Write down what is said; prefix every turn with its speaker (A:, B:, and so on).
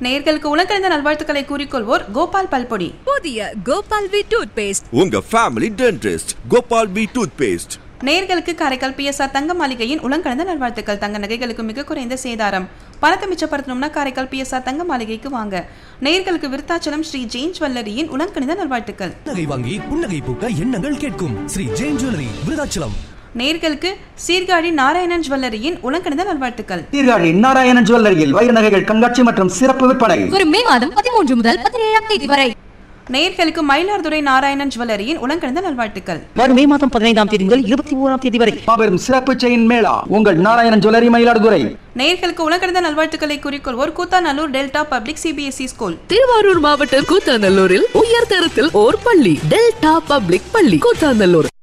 A: நேர்களுக்கு உலகறிந்த நல்வாழ்த்துக்களை கூறிக்கொள்வோர் கோபால் பல்பொடி
B: புதிய கோபால் வி டூத் பேஸ்ட்
C: உங்க family dentist Gopal P toothpaste
A: நேர்களுக்கு காரைக்கால் பிஎஸ்ஆர் தங்க மாளிகையின் உலகறிந்த நல்வாழ்த்துக்கள் தங்க நகைகளுக்கு மிக குறைந்த சேதாரம் பணத்தை மிச்சப்படுத்தணும்னா காரைக்கால் பிஎஸ்ஆர் தங்க மாளிகைக்கு வாங்க நேர்களுக்கு விருத்தாச்சலம் ஸ்ரீ ஜெயின் ஜுவல்லரியின் உலகணிந்த நல்வாழ்த்துக்கள்
D: புன்னகை வாங்கி புன்னகை பூக்க எண்ணங்கள் கேட்கும் ஸ்ரீ ஜெயின் ஜுவல்லரி விருதாச்சலம்
A: நேர்களுக்கு சீர்காழி நாராயணன் ஜுவல்லரியின் உலகணிந்த நல்வாழ்த்துக்கள்
E: சீர்காழி நாராயணன் ஜுவல்லரியில் வைர நகைகள் கண்காட்சி மற்றும் சிறப்பு விற்பனை
B: வரும் மே மாதம் பதிமூன்று முதல் பதினேழாம் தேதி வரை
A: நேர்களுக்கு மயிலாடுதுறை நாராயணன் ஜுவல்லரியின் உலகணிந்த நல்வாழ்த்துக்கள்
F: வரும் மே மாதம் பதினைந்தாம் தேதி முதல் இருபத்தி ஓராம் தேதி வரை
E: மாபெரும் சிறப்பு செயின் மேளா உங்கள் நாராயணன் ஜுவல்லரி மயிலாடுதுறை
A: நேர்களுக்கு உலகணிந்த நல்வாழ்த்துக்களை குறிக்கொள்வோர் Koothanallur Delta Public CBSE School
G: Thiruvarur மாவட்டம் கூத்தாநல்லூரில் உயர்தரத்தில் ஓர் பள்ளி டெல்டா பப்ளிக் பள்ளி கூத்தாநல்லூர்